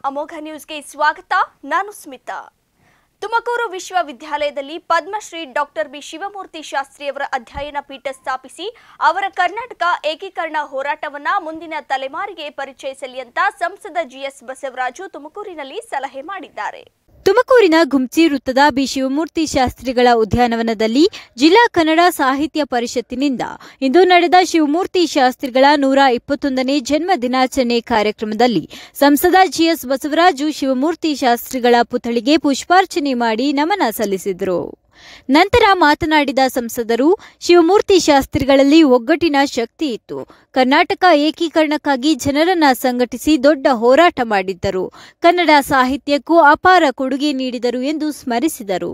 ಅಮೋಘ ನ್ಯೂಸ್ಗೆ ಸ್ವಾಗತ ನಾನು ಸ್ಮಿತಾ ತುಮಕೂರು ವಿಶ್ವವಿದ್ಯಾಲಯದಲ್ಲಿ ಪದ್ಮಶ್ರೀ ಡಾಕ್ಟರ್ ಬಿ ಶಿವಮೂರ್ತಿ ಶಾಸ್ತ್ರಿಯವರ ಅಧ್ಯಯನ ಪೀಠ ಸ್ಥಾಪಿಸಿ ಅವರ ಕರ್ನಾಟಕ ಏಕೀಕರಣ ಹೋರಾಟವನ್ನ ಮುಂದಿನ ತಲೆಮಾರಿಗೆ ಪರಿಚಯಿಸಲಿ ಅಂತ ಸಂಸದ ಜಿಎಸ್ ಬಸವರಾಜು ತುಮಕೂರಿನಲ್ಲಿ ಸಲಹೆ ಮಾಡಿದ್ದಾರೆ ತುಮಕೂರಿನ ಗುಮ್ಚಿ ವೃತ್ತದ ಬಿ ಶಿವಮೂರ್ತಿ ಶಾಸ್ತ್ರಿಗಳ ಉದ್ಯಾನವನದಲ್ಲಿ ಜಿಲ್ಲಾ ಕನ್ನಡ ಸಾಹಿತ್ಯ ಪರಿಷತ್ತಿನಿಂದ ಇಂದು ನಡೆದ ಶಿವಮೂರ್ತಿ ಶಾಸ್ತ್ರಿಗಳ ನೂರ ಇಪ್ಪತ್ತೊಂದನೇ ಜನ್ಮ ದಿನಾಚರಣೆ ಕಾರ್ಯಕ್ರಮದಲ್ಲಿ ಸಂಸದ ಜಿಎಸ್ ಬಸವರಾಜು ಶಿವಮೂರ್ತಿ ಶಾಸ್ತ್ರಿಗಳ ಪುತ್ಥಳಿಗೆ ಪುಷ್ಪಾರ್ಚನೆ ಮಾಡಿ ನಮನ ಸಲ್ಲಿಸಿದರು ನಂತರ ಮಾತನಾಡಿದ ಸಂಸದರು ಶಿವಮೂರ್ತಿ ಶಾಸ್ತ್ರಿಗಳಲ್ಲಿ ಒಗ್ಗಟ್ಟಿನ ಶಕ್ತಿ ಇತ್ತು ಕರ್ನಾಟಕ ಏಕೀಕರಣಕ್ಕಾಗಿ ಜನರನ್ನ ಸಂಘಟಿಸಿ ದೊಡ್ಡ ಹೋರಾಟ ಮಾಡಿದ್ದರು ಕನ್ನಡ ಸಾಹಿತ್ಯಕ್ಕೂ ಅಪಾರ ಕೊಡುಗೆ ನೀಡಿದರು ಎಂದು ಸ್ಮರಿಸಿದರು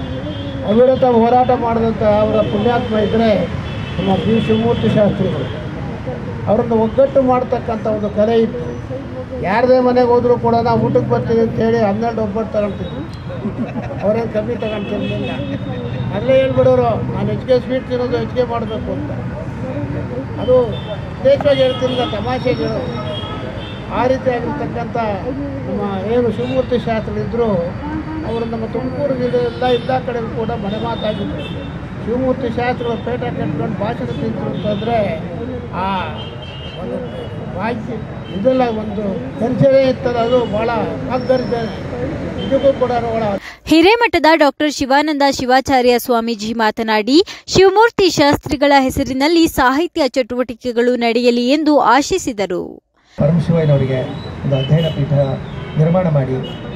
ಅವಿರತ ಹೋರಾಟ ಮಾಡಿದಂಥ ಅವರ ಪುಣ್ಯಾತ್ಮ ಇದ್ದರೆ ನಮ್ಮ ಬಿ ಶಿವಮೂರ್ತಿ ಶಾಸ್ತ್ರಿಗಳು ಅವರನ್ನು ಒಗ್ಗಟ್ಟು ಮಾಡ್ತಕ್ಕಂಥ ಒಂದು ಕಲೆ ಇತ್ತು ಯಾರದೇ ಮನೆಗೆ ಹೋದರೂ ಕೂಡ ನಾವು ಊಟಕ್ಕೆ ಬರ್ತೀವಿ ಅಂತ ಹೇಳಿ ಹನ್ನೆರಡು ಒಬ್ಬಟ್ಟು ತಗೊಳ್ತಿದ್ವಿ ಅವರೇನು ಕಮ್ಮಿ ತಗೊಳ್ತಿರ್ಲಿಲ್ಲ ಅಲ್ಲೇ ಹೇಳ್ಬಿಡೋರು ನಾನು ಹೆಚ್ಚಿಗೆ ಸ್ವೀಟ್ ತಿನ್ನೋದು ಹೆಚ್ಚಿಗೆ ಮಾಡಬೇಕು ಅಂತ ಅದು ದೇಶವಾಗಿ ಹೇಳ್ತಿರಲಿಲ್ಲ ತಮಾಷೆಗೆ ಹೇಳೋದು ಆ ರೀತಿಯಾಗಿರ್ತಕ್ಕಂಥ ನಮ್ಮ ಏನು ಶಿವಮೂರ್ತಿ ಶಾಸ್ತ್ರಿಗಳಿದ್ದರು ಅವರು ನಮ್ಮ ತುಮಕೂರು ಜಿಲ್ಲೆಯೆಲ್ಲ ಎಲ್ಲ ಕಡೆ ಕೂಡ ಮನೆ ಮಾತಾಗಿದ್ದರು ಶಿವಮೂರ್ತಿ ಶಾಸ್ತ್ರಿಗಳು ಪೇಟ ಕಟ್ಕೊಂಡು ಭಾಷಣ ತಿಂತರು ಅಂತಂದರೆ ಆ ಒಂದು ವಾಕ್ಯ ಇದೆಲ್ಲ ಒಂದು ಗರ್ಜನೆ ಇರ್ತದೆ ಅದು ಭಾಳ ಗರ್ಜನೆ ಇದಕ್ಕೂ ಕೂಡ ಭಾಳ ಹಿರೇಮಠದ ಡಾಕ್ಟರ್ ಶಿವಾನಂದ ಶಿವಾಚಾರ್ಯ ಸ್ವಾಮೀಜಿ ಮಾತನಾಡಿ ಶಿವಮೂರ್ತಿ ಶಾಸ್ತ್ರಿಗಳ ಹೆಸರಿನಲ್ಲಿ ಸಾಹಿತ್ಯ ಚಟುವಟಿಕೆಗಳು ನಡೆಯಲಿ ಎಂದು ಆಶಿಸಿದರು ಪರಮಶಿವಯ್ಯನವರಿಗೆ ಒಂದು ಅಧ್ಯಯನ ಪೀಠ ನಿರ್ಮಾಣ ಮಾಡಿ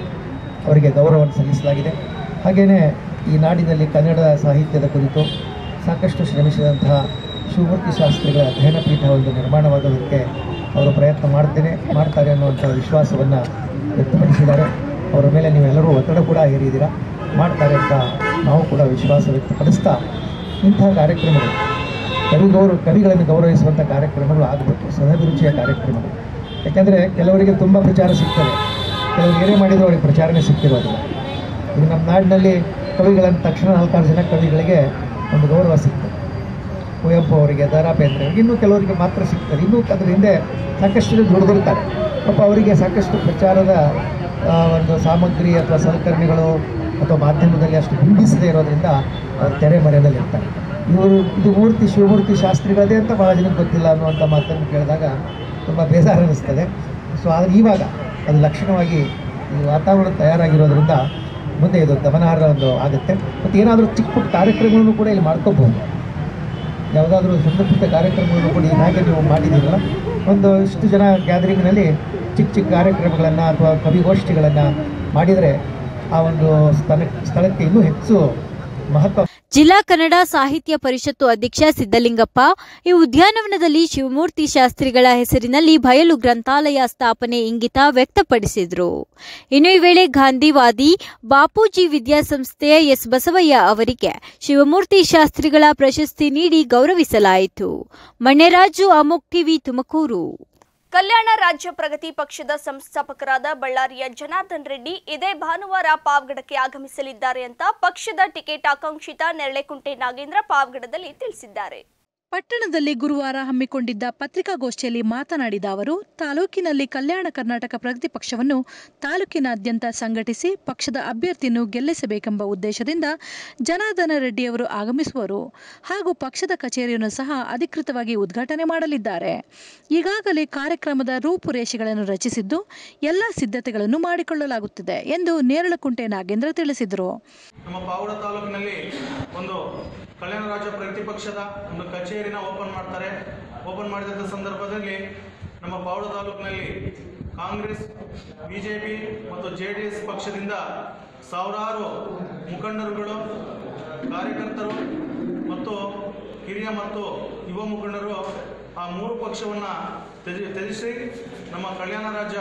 ಅವರಿಗೆ ಗೌರವವನ್ನು ಸಲ್ಲಿಸಲಾಗಿದೆ ಹಾಗೆಯೇ ಈ ನಾಡಿನಲ್ಲಿ ಕನ್ನಡ ಸಾಹಿತ್ಯದ ಕುರಿತು ಸಾಕಷ್ಟು ಶ್ರಮಿಸಿದಂತಹ ಶಿವಮೂರ್ತಿ ಶಾಸ್ತ್ರಿಗಳ ಅಧ್ಯಯನ ಪೀಠ ಒಂದು ನಿರ್ಮಾಣವಾಗೋದಕ್ಕೆ ಅವರು ಪ್ರಯತ್ನ ಮಾಡ್ತೇನೆ ಮಾಡ್ತಾರೆ ಅನ್ನುವಂಥ ವಿಶ್ವಾಸವನ್ನು ವ್ಯಕ್ತಪಡಿಸಿದ್ದಾರೆ ಅವರ ಮೇಲೆ ನೀವೆಲ್ಲರೂ ಒತ್ತಡ ಕೂಡ ಹೇರಿದ್ದೀರಾ ಮಾಡ್ತಾರೆ ಅಂತ ನಾವು ಕೂಡ ವಿಶ್ವಾಸ ವ್ಯಕ್ತಪಡಿಸ್ತಾ ಇಂಥ ಕಾರ್ಯಕ್ರಮಗಳು ಕವಿ ಗೌರವ ಕವಿಗಳನ್ನು ಗೌರವಿಸುವಂಥ ಕಾರ್ಯಕ್ರಮಗಳು ಆಗಬೇಕು ಸದಭಿರುಚಿಯ ಕಾರ್ಯಕ್ರಮಗಳು ಯಾಕೆಂದರೆ ಕೆಲವರಿಗೆ ತುಂಬ ಪ್ರಚಾರ ಸಿಗ್ತದೆ ಕೆಲವರು ಏನೇ ಮಾಡಿದರೂ ಅವರಿಗೆ ಪ್ರಚಾರನೇ ಸಿಕ್ಕಿರೋದಿಲ್ಲ ಈಗ ನಮ್ಮ ನಾಡಿನಲ್ಲಿ ಕವಿಗಳನ್ನು ತಕ್ಷಣ ನಾಲ್ಕಾರು ಜನ ಕವಿಗಳಿಗೆ ಒಂದು ಗೌರವ ಸಿಗ್ತದೆ ಕುವೆಂಪು ಅವರಿಗೆ ದ ರಾ ಬೇಂದ್ರೆ ಅವರಿಗೆ ಇನ್ನೂ ಕೆಲವರಿಗೆ ಮಾತ್ರ ಸಿಗ್ತದೆ ಇನ್ನೂ ಅದರ ಹಿಂದೆ ಸಾಕಷ್ಟು ಜನ ದುಡಿದಿರ್ತಾರೆ ಪಾಪ ಅವರಿಗೆ ಸಾಕಷ್ಟು ಪ್ರಚಾರದ ಆ, ಒಂದು ಸಾಮಗ್ರಿ ಅಥವಾ ಸಲಕರಣೆಗಳು ಅಥವಾ ಮಾಧ್ಯಮದಲ್ಲಿ ಅಷ್ಟು ಬಿಂಬಿಸದೇ ಇರೋದ್ರಿಂದ ಅವ್ರು ತೆರೆ ಮರೆಯಲ್ಲಿ ಇರ್ತಾರೆ ಇವರು ಇದು ಮೂರ್ತಿ ಶಿವಮೂರ್ತಿ ಶಾಸ್ತ್ರಿಗಳದೇ ಅಂತ ಭಾಳ ಜನಕ್ಕೆ ಗೊತ್ತಿಲ್ಲ ಅನ್ನುವಂಥ ಮಾತನ್ನು ಕೇಳಿದಾಗ ತುಂಬ ಬೇಸರ ಅನ್ನಿಸ್ತದೆ ಸೊ ಆದರೆ ಇವಾಗ ಅದು ಲಕ್ಷಣವಾಗಿ ಈ ವಾತಾವರಣ ತಯಾರಾಗಿರೋದ್ರಿಂದ ಮುಂದೆ ಇದು ಗಮನಾರ್ಹ ಒಂದು ಆಗುತ್ತೆ ಮತ್ತು ಏನಾದರೂ ಚಿಕ್ಕ ಪುಟ್ಟ ಕಾರ್ಯಕ್ರಮಗಳನ್ನು ಕೂಡ ಇಲ್ಲಿ ಮಾಡ್ಕೋಬಹುದು ಯಾವುದಾದ್ರೂ ಸಣ್ಣ ಪುಟ್ಟ ಕಾರ್ಯಕ್ರಮಗಳನ್ನು ಕೂಡ ಈಗ ಹಾಗೆ ನೀವು ಮಾಡಿದ್ದೀರಲ್ಲ ಒಂದು ಇಷ್ಟು ಜನ ಗ್ಯಾದರಿಂಗ್ನಲ್ಲಿ ಚಿಕ್ಕ ಚಿಕ್ಕ ಕಾರ್ಯಕ್ರಮಗಳನ್ನು ಅಥವಾ ಕವಿಗೋಷ್ಠಿಗಳನ್ನು ಮಾಡಿದರೆ ಆ ಒಂದು ಸ್ಥಳ ಸ್ಥಳಕ್ಕೆ ಇನ್ನೂ ಹೆಚ್ಚು ಮಹತ್ವ ಜಿಲ್ಲಾ ಕನ್ನಡ ಸಾಹಿತ್ಯ ಪರಿಷತ್ತು ಅಧ್ಯಕ್ಷ ಸಿದ್ದಲಿಂಗಪ್ಪ ಈ ಉದ್ಯಾನವನದಲ್ಲಿ ಶಿವಮೂರ್ತಿ ಶಾಸ್ತ್ರಿಗಳ ಹೆಸರಿನಲ್ಲಿ ಬಯಲು ಗ್ರಂಥಾಲಯ ಸ್ಥಾಪನೆ ಇಂಗಿತ ವ್ಯಕ್ತಪಡಿಸಿದರು ಇನ್ನು ಈ ವೇಳೆ ಗಾಂಧಿವಾದಿ ಬಾಪೂಜಿ ವಿದ್ಯಾಸಂಸ್ಥೆಯ ಎಸ್ ಬಸವಯ್ಯ ಅವರಿಗೆ ಶಿವಮೂರ್ತಿ ಶಾಸ್ತ್ರಿಗಳ ಪ್ರಶಸ್ತಿ ನೀಡಿ ಗೌರವಿಸಲಾಯಿತು ಮಣ್ಣೆರಾಜು ಅಮೋಕ್ ಟಿವಿ ತುಮಕೂರು ಕಲ್ಯಾಣ ರಾಜ್ಯ ಪ್ರಗತಿ ಪಕ್ಷದ ಸಂಸ್ಥಾಪಕರಾದ ಬಳ್ಳಾರಿಯ ಜನಾರ್ದನ್ ರೆಡ್ಡಿ ಇದೇ ಭಾನುವಾರ ಪಾವಗಡಕ್ಕೆ ಆಗಮಿಸಲಿದ್ದಾರೆ ಅಂತ ಪಕ್ಷದ ಟಿಕೆಟ್ ಆಕಾಂಕ್ಷಿತ ನೆರಳೆಕುಂಟೆ ನಾಗೇಂದ್ರ ಪಾವಗಡದಲ್ಲಿ ತಿಳಿಸಿದ್ದಾರೆ ಪಟ್ಟಣದಲ್ಲಿ ಗುರುವಾರ ಹಮ್ಮಿಕೊಂಡಿದ್ದ ಪತ್ರಿಕಾಗೋಷ್ಠಿಯಲ್ಲಿ ಮಾತನಾಡಿದ ಅವರು ತಾಲೂಕಿನಲ್ಲಿ ಕಲ್ಯಾಣ ಕರ್ನಾಟಕ ಪ್ರಗತಿ ಪಕ್ಷವನ್ನು ತಾಲೂಕಿನಾದ್ಯಂತ ಸಂಘಟಿಸಿ ಪಕ್ಷದ ಅಭ್ಯರ್ಥಿಯನ್ನು ಗೆಲ್ಲಿಸಬೇಕೆಂಬ ಉದ್ದೇಶದಿಂದ ಜನಾರ್ದನ ರೆಡ್ಡಿಯವರು ಆಗಮಿಸುವರು ಹಾಗೂ ಪಕ್ಷದ ಕಚೇರಿಯನ್ನು ಸಹ ಅಧಿಕೃತವಾಗಿ ಉದ್ಘಾಟನೆ ಮಾಡಲಿದ್ದಾರೆ ಈಗಾಗಲೇ ಕಾರ್ಯಕ್ರಮದ ರೂಪುರೇಷೆಗಳನ್ನು ರಚಿಸಿದ್ದು ಎಲ್ಲ ಸಿದ್ಧತೆಗಳನ್ನು ಮಾಡಿಕೊಳ್ಳಲಾಗುತ್ತಿದೆ ಎಂದು ನೇರಳಕುಂಟೆ ನಾಗೇಂದ್ರ ತಿಳಿಸಿದರು ನಮ್ಮ ಪಾವಡ ತಾಲೂಕಿನಲ್ಲಿ ಒಂದು ಕಲ್ಯಾಣ ರಾಜ್ಯ ಪ್ರಗತಿ ಪಕ್ಷದ ಒಂದು ಕಚೇರಿನ ಓಪನ್ ಮಾಡ್ತಾರೆ ಓಪನ್ ಮಾಡಿದಂಥ ಸಂದರ್ಭದಲ್ಲಿ ನಮ್ಮ ಪಾವಡ ತಾಲೂಕಿನಲ್ಲಿ ಕಾಂಗ್ರೆಸ್ ಬಿ ಜೆ ಪಿ ಮತ್ತು ಜೆ ಡಿ ಎಸ್ ಪಕ್ಷದಿಂದ ಸಾವಿರಾರು ಮುಖಂಡರುಗಳು ಕಾರ್ಯಕರ್ತರು ಮತ್ತು ಹಿರಿಯ ಮತ್ತು ಯುವ ಮುಖಂಡರು ಆ ಮೂರು ಪಕ್ಷವನ್ನು ತ್ಯಜಿ ತ್ಯಜಿಸಿ ನಮ್ಮ ಕಲ್ಯಾಣ ರಾಜ್ಯ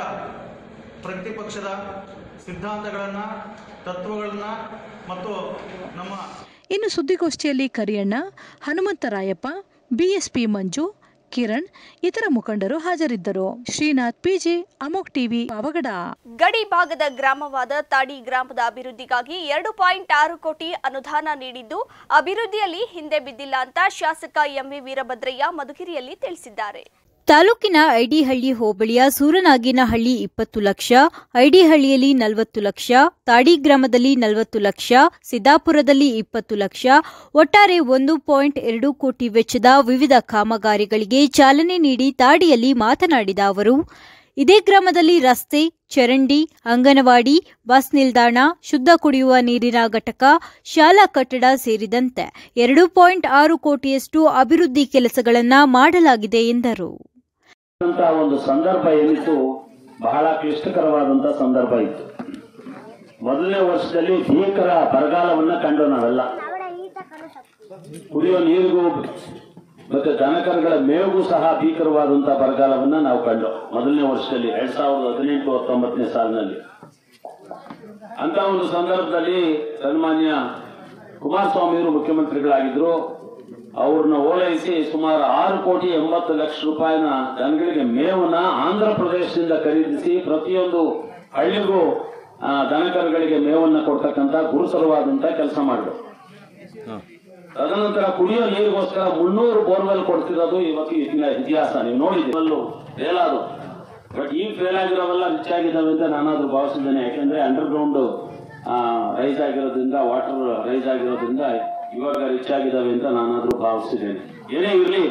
ಪ್ರಗತಿ ಪಕ್ಷದ ಸಿದ್ಧಾಂತಗಳನ್ನು ತತ್ವಗಳನ್ನು ಮತ್ತು ನಮ್ಮ ಇನ್ನು ಸುದ್ದಿಗೋಷ್ಠಿಯಲ್ಲಿ ಕರಿಯಣ್ಣ ಹನುಮಂತರಾಯಪ್ಪ ಬಿಎಸ್ಪಿ ಮಂಜು ಕಿರಣ್ ಇತರ ಮುಖಂಡರು ಹಾಜರಿದ್ದರು ಶ್ರೀನಾಥ್ ಪಿಜೆ ಅಮೋಕ್ ಟಿವಿ ಅವಗಡ ಗಡಿ ಭಾಗದ ಗ್ರಾಮವಾದ ತಾಡಿ ಗ್ರಾಮದ ಅಭಿವೃದ್ಧಿಗಾಗಿ ಎರಡು ಪಾಯಿಂಟ್ ಆರು ಕೋಟಿ ಅನುದಾನ ನೀಡಿದ್ದು ಅಭಿವೃದ್ಧಿಯಲ್ಲಿ ಹಿಂದೆ ಬಿದ್ದಿಲ್ಲ ಅಂತ ಶಾಸಕ ಎಂವಿ ವೀರಭದ್ರಯ್ಯ ಮಧುಗಿರಿಯಲ್ಲಿ ತಿಳಿಸಿದ್ದಾರೆ ತಾಲೂಕಿನ ಐಡಿಹಳ್ಳಿ ಹೋಬಳಿಯ ಸೂರನಾಗಿನಹಳ್ಳಿ ಇಪ್ಪತ್ತು ಲಕ್ಷ ಐಡಿಹಳ್ಳಿಯಲ್ಲಿ ನಲವತ್ತು ಲಕ್ಷ ತಾಡಿ ಗ್ರಾಮದಲ್ಲಿ ನಲವತ್ತು ಲಕ್ಷ ಸಿದ್ದಾಪುರದಲ್ಲಿ ಇಪ್ಪತ್ತು ಲಕ್ಷ ಒಟ್ಟಾರೆ ಒಂದು ಪಾಯಿಂಟ್ ಎರಡು ಕೋಟಿ ವೆಚ್ಚದ ವಿವಿಧ ಕಾಮಗಾರಿಗಳಿಗೆ ಚಾಲನೆ ನೀಡಿ ತಾಡಿಯಲ್ಲಿ ಮಾತನಾಡಿದ ಅವರು ಇದೇ ಗ್ರಾಮದಲ್ಲಿ ರಸ್ತೆ ಚರಂಡಿ ಅಂಗನವಾಡಿ ಬಸ್ ನಿಲ್ದಾಣ ಶುದ್ಧ ಕುಡಿಯುವ ನೀರಿನ ಘಟಕ ಶಾಲಾ ಕಟ್ಟಡ ಸೇರಿದಂತೆ ಎರಡು ಪಾಯಿಂಟ್ ಆರು ಕೋಟಿಯಷ್ಟು ಅಭಿವೃದ್ಧಿ ಕೆಲಸಗಳನ್ನು ಮಾಡಲಾಗಿದೆ ಎಂದರು ಅಂತ ಒಂದು ಸಂದರ್ಭ ಏನಿತ್ತು ಬಹಳ ಕ್ಲಿಷ್ಟಕರವಾದಂತ ಸಂದರ್ಭ ಇತ್ತು ಮೊದಲನೇ ವರ್ಷದಲ್ಲಿ ಭೀಕರ ಬರಗಾಲವನ್ನ ಕಂಡು ನಾವೆಲ್ಲ ಕುಡಿಯೋ ನೀರಿಗೂ ಮತ್ತೆ ದನಕರುಗಳ ಮೇವಿಗೂ ಸಹ ಭೀಕರವಾದಂತ ಬರಗಾಲವನ್ನ ನಾವು ಕಂಡು ಮೊದಲನೇ ವರ್ಷದಲ್ಲಿ ಎರಡ್ ಸಾವಿರದ ಹದಿನೆಂಟು ಹತ್ತೊಂಬತ್ತನೇ ಸಾಲಿನಲ್ಲಿ ಅಂತ ಒಂದು ಸಂದರ್ಭದಲ್ಲಿ ಸನ್ಮಾನ್ಯ ಕುಮಾರಸ್ವಾಮಿಯವರು ಮುಖ್ಯಮಂತ್ರಿಗಳಾಗಿದ್ರು ಅವ್ರನ್ನ ಓಲೈಸಿ ಸುಮಾರು ಆರು ಕೋಟಿ ಎಂಬತ್ತು ಲಕ್ಷ ರೂಪಾಯಿನ ದನಗಳಿಗೆ ಮೇವನ್ನ ಆಂಧ್ರ ಪ್ರದೇಶದಿಂದ ಖರೀದಿಸಿ ಪ್ರತಿಯೊಂದು ಹಳ್ಳಿಗೂ ಆ, ದನಕರುಗಳಿಗೆ ಮೇವನ್ನ ಕೊಡ್ತಕ್ಕಂತ ಗುರುತರವಾದಂತ ಕೆಲಸ ಮಾಡಿದ್ರು ತದನಂತರ ಕುಡಿಯೋ ನೀರಿಗೋಸ್ಕರ ಮುನ್ನೂರು ಬೋರ್ವೆಲ್ ಕೊಡ್ತಿರೋದು ಇವತ್ತು ಇತಿನ ಇತಿಹಾಸ ನೀವು ನೋಡಿದ್ದೀರಲ್ಲೂ ಫೇಲ್ ಆದವು ಬಟ್ ಈಗ ಫೇಲ್ ಆಗಿರೋವೆಲ್ಲ ರಿಚ್ ಆಗಿದ್ದಾವೆ ಅಂತ ನಾನಾದ್ರೂ ಭಾವಿಸಿದ್ದೇನೆ ಯಾಕಂದ್ರೆ ಅಂಡರ್ ಗ್ರೌಂಡ್ ರೈಸ್ ಆಗಿರೋದ್ರಿಂದ ವಾಟರ್ ರೈಸ್ ಆಗಿರೋದ್ರಿಂದ ಇವಾಗ ರಿಚ್ ಆಗಿದ್ದಾವೆ ಅಂತ ನಾನಾದ್ರೂ ಭಾವಿಸಿದ್ದೇನೆ ಏನೇ ಇರಲಿ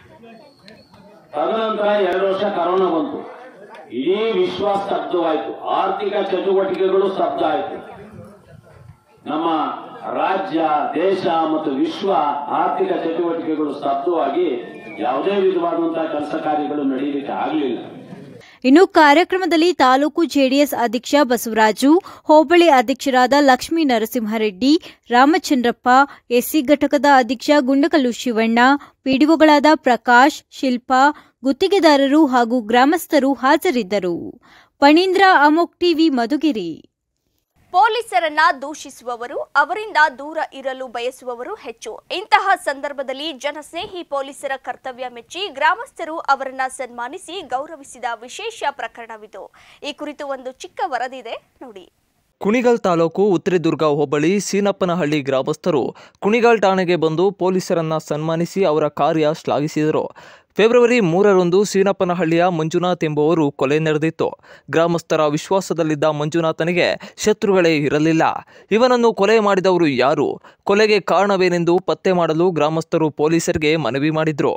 ತದನಂತರ ಎರಡು ವರ್ಷ ಕರೋನಾ ಬಂತು ಇಡೀ ವಿಶ್ವ ಸ್ತಬ್ಧವಾಯಿತು ಆರ್ಥಿಕ ಚಟುವಟಿಕೆಗಳು ಸ್ತಬ್ಧ ಆಯಿತು ನಮ್ಮ ರಾಜ್ಯ ದೇಶ ಮತ್ತು ವಿಶ್ವ ಆರ್ಥಿಕ ಚಟುವಟಿಕೆಗಳು ಸ್ತಬ್ಧವಾಗಿ ಯಾವುದೇ ವಿಧವಾದಂತಹ ಕೆಲಸ ಕಾರ್ಯಗಳು ನಡೆಯಲಿಕ್ಕೆ ಆಗಲಿಲ್ಲ ಇನ್ನು ಕಾರ್ಯಕ್ರಮದಲ್ಲಿ ತಾಲೂಕು ಜೆಡಿಎಸ್ ಅಧ್ಯಕ್ಷ ಬಸವರಾಜು ಹೋಬಳಿ ಅಧ್ಯಕ್ಷರಾದ ಲಕ್ಷ್ಮೀ ನರಸಿಂಹರೆಡ್ಡಿ ರಾಮಚಂದ್ರಪ್ಪ ಎಸ್ಸಿ ಘಟಕದ ಅಧ್ಯಕ್ಷ ಗುಂಡಕಲ್ಲು ಶಿವಣ್ಣ ಪಿಡಿಒಗಳಾದ ಪ್ರಕಾಶ್ ಶಿಲ್ಪಾ ಗುತ್ತಿಗೆದಾರರು ಹಾಗೂ ಗ್ರಾಮಸ್ಥರು ಹಾಜರಿದ್ದರು ಪಣೀಂದ್ರ ಅಮೋಕ್ ಟಿವಿ ಮಧುಗಿರಿ ಪೊಲೀಸರನ್ನ ದೂಷಿಸುವವರು ಅವರಿಂದ ದೂರ ಇರಲು ಬಯಸುವವರು ಹೆಚ್ಚು ಇಂತಹ ಸಂದರ್ಭದಲ್ಲಿ ಜನಸ್ನೇಹಿ ಪೊಲೀಸರ ಕರ್ತವ್ಯ ಮೆಚ್ಚಿ ಗ್ರಾಮಸ್ಥರು ಅವರನ್ನ ಸನ್ಮಾನಿಸಿ ಗೌರವಿಸಿದ ವಿಶೇಷ ಪ್ರಕರಣವಿದು ಈ ಕುರಿತು ಒಂದು ಚಿಕ್ಕ ವರದಿದೆ ನೋಡಿ ಕುಣಿಗಲ್ ತಾಲೂಕು ಉತ್ತರದುರ್ಗ ಹೋಬಳಿ ಸೀನಪ್ಪನಹಳ್ಳಿ ಗ್ರಾಮಸ್ಥರು ಕುಣಿಗಲ್ ಠಾಣೆಗೆ ಬಂದು ಪೊಲೀಸರನ್ನ ಸನ್ಮಾನಿಸಿ ಅವರ ಕಾರ್ಯ ಶ್ಲಾಘಿಸಿದರು ಫೆಬ್ರವರಿ ಮೂರರಂದು ಸೀನಪ್ಪನಹಳ್ಳಿಯ ಮಂಜುನಾಥ್ ಎಂಬುವರು ಕೊಲೆ ನಡೆದಿತ್ತು ಗ್ರಾಮಸ್ಥರ ವಿಶ್ವಾಸದಲ್ಲಿದ್ದ ಮಂಜುನಾಥನಿಗೆ ಶತ್ರುಗಳೇ ಇರಲಿಲ್ಲ ಇವನನ್ನು ಕೊಲೆ ಮಾಡಿದವರು ಯಾರು ಕೊಲೆಗೆ ಕಾರಣವೇನೆಂದು ಪತ್ತೆ ಮಾಡಲು ಗ್ರಾಮಸ್ಥರು ಪೊಲೀಸರಿಗೆ ಮನವಿ ಮಾಡಿದ್ರು